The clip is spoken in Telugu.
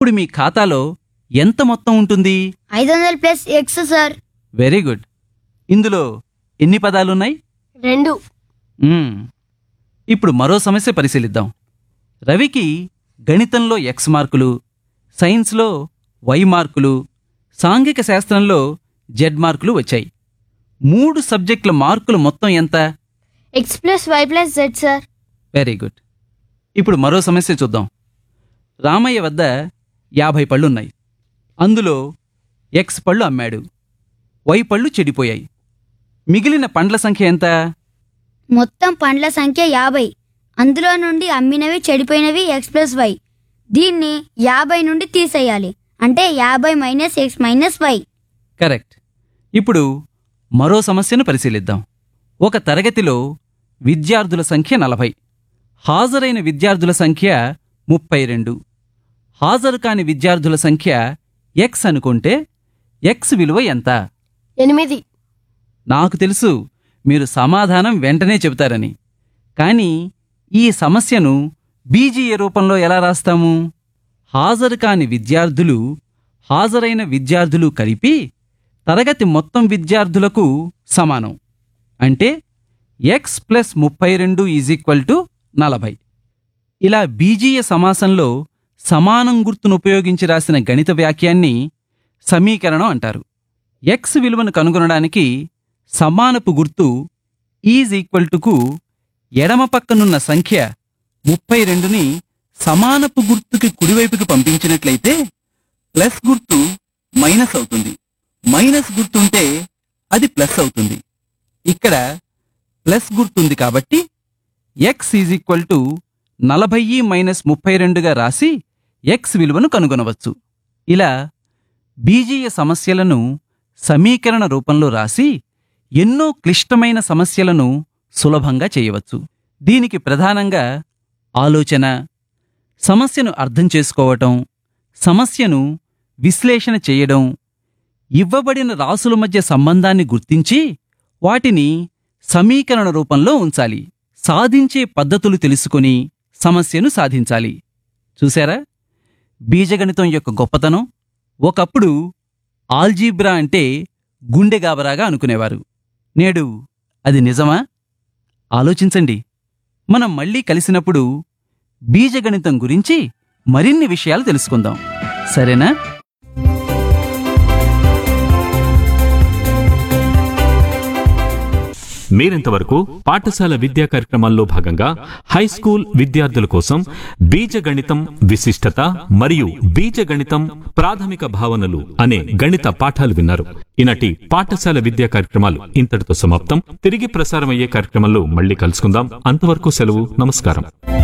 ఇప్పుడు మీ ఖాతాలో ఎంత మొత్తం ఉంటుంది ఐదు వందలు plus X sir very good ఇందులో ఎన్ని పదాలున్నాయి రెండు మ్మ్. ఇప్పుడు మరో సమస్య పరిశీలిద్దాం రవికి గణితంలో ఎక్స్ మార్కులు సైన్స్లో వై మార్కులు సాంఘిక శాస్త్రంలో జెడ్ మార్కులు వచ్చాయి మూడు సబ్జెక్టుల మార్కులు మొత్తం ఎంత X plus Y plus Z sir very good ఇప్పుడు మరో సమస్య చూద్దాం రామయ్య వద్ద యాభై పళ్ళున్నాయి అందులో ఎక్స్ పళ్ళు అమ్మాడు వై పళ్ళు చెడిపోయాయి మిగిలిన పండ్ల సంఖ్య ఎంత మొత్తం పండ్ల సంఖ్య యాభై అందులో నుండి అమ్మినవి చెడిపోయినవి ఎక్స్ ప్లస్ వై దీన్ని యాభై నుండి తీసేయాలి అంటే యాభై minus X minus Y correct ఇప్పుడు మరో సమస్యను పరిశీలిద్దాం ఒక తరగతిలో విద్యార్థుల సంఖ్య నలభై హాజరైన విద్యార్థుల సంఖ్య ముప్పై రెండు హాజరు కాని విద్యార్థుల సంఖ్య ఎక్స్ అనుకుంటే ఎక్స్ విలువ ఎంత ఎనిమిది నాకు తెలుసు మీరు సమాధానం వెంటనే చెబుతారని కానీ ఈ సమస్యను బీజీఏ రూపంలో ఎలా రాస్తాము హాజరు కాని విద్యార్థులు హాజరైన విద్యార్థులు కలిపి తరగతి మొత్తం విద్యార్థులకు సమానం అంటే ఎక్స్ ప్లస్ ముప్పై రెండు ఈజ్ ఈక్వల్ టు నలభై ఇలా బీజీయ సమాసంలో సమానం గుర్తును ఉపయోగించి రాసిన గణిత వాక్యాన్ని సమీకరణం అంటారు ఎక్స్ విలువను కనుగొనడానికి సమానపు గుర్తు ఈజ్ ఈక్వల్ టుకు ఎడమ పక్కనున్న సంఖ్య ముప్పై రెండుని సమానపు గుర్తుకి కుడివైపుకి పంపించినట్లయితే ప్లస్ గుర్తు మైనస్ అవుతుంది మైనస్ గుర్తుంటే అది ప్లస్ అవుతుంది ఇక్కడ ప్లస్ గుర్తుంది కాబట్టి ఎక్స్ ఈజ్ ఈక్వల్ టు నలభై మైనస్ ముప్పై రెండుగా రాసి ఎక్స్ విలువను కనుగొనవచ్చు ఇలా బీజీయ సమస్యలను సమీకరణ రూపంలో రాసి ఎన్నో క్లిష్టమైన సమస్యలను సులభంగా చేయవచ్చు దీనికి ప్రధానంగా ఆలోచన సమస్యను అర్థం చేసుకోవటం సమస్యను విశ్లేషణ చేయడం ఇవ్వబడిన రాసుల మధ్య సంబంధాన్ని గుర్తించి వాటిని సమీకరణ రూపంలో ఉంచాలి సాధించే పద్ధతులు తెలుసుకుని సమస్యను సాధించాలి చూశారా బీజగణితం యొక్క గొప్పతనం ఒకప్పుడు ఆల్జీబ్రా అంటే గుండె గాబరాగా అనుకునేవారు నేడు అది నిజమా ఆలోచించండి మనం మళ్ళీ కలిసినప్పుడు బీజగణితం గురించి మరిన్ని విషయాలు తెలుసుకుందాం సరేనా మీరింతవరకు పాఠశాల విద్యా కార్యక్రమాల్లో భాగంగా హై స్కూల్ విద్యార్థుల కోసం బీజగణితం విశిష్టత మరియు బీజగణితం ప్రాథమిక భావనలు అనే గణిత పాఠాలు విన్నారు ఈనాటి పాఠశాల విద్యా కార్యక్రమాలు ఇంతటితో సమాప్తం తిరిగి ప్రసారం అయ్యే కార్యక్రమంలో మళ్ళీ కలుసుకుందాం అంతవరకు సెలవు నమస్కారం